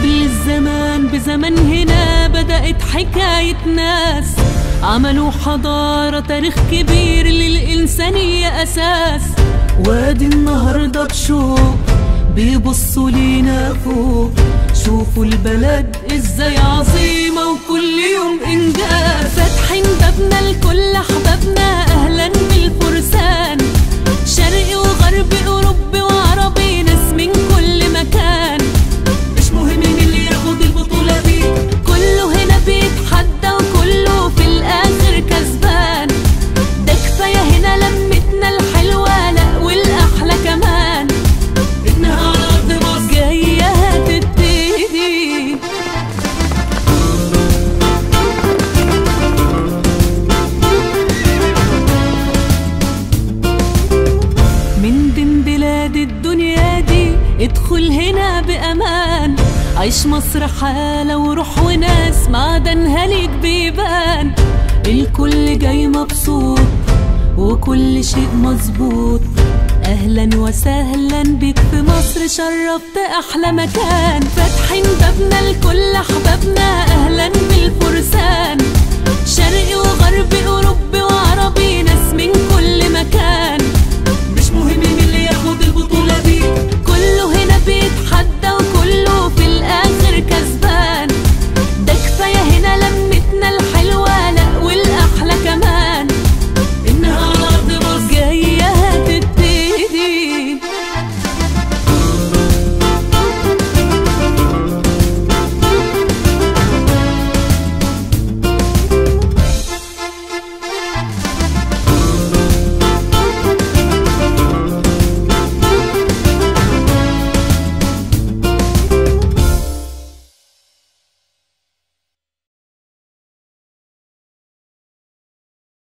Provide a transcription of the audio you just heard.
قبل الزمان بزمن هنا بدأت حكاية ناس عملوا حضارة تاريخ كبير للإنسانية أساس وادي النهاردة بشوق بيبصوا لينا فوق شوفوا البلد ازاي عظيمة وكل يوم إنجاز فاتحين بابنا لكل أحبابنا أهلا بالفرسان شرقي وغربي أوروبي وعربي ناس من كل مكان مش مهم مين اللي ياخد البطولة دي كله هنا بيتحدى وكله في الآخر كسبان ده كفاية هنا لمتنا الحلوة لا والأحلى كمان إنها على أرض مصر جاية هتبتدي من دين بلاد الدنيا دي ادخل هنا بأمان عيش مصر حالة وروح وناس معدنها ليك بيبان الكل جاي مبسوط وكل شيء مظبوط اهلا وسهلا بيك في مصر شرفت احلى مكان فاتحين بابنا لكل احبابنا اهلا بالفرسان شرقي وغربي اوروبي وعربي ناس من كل مكان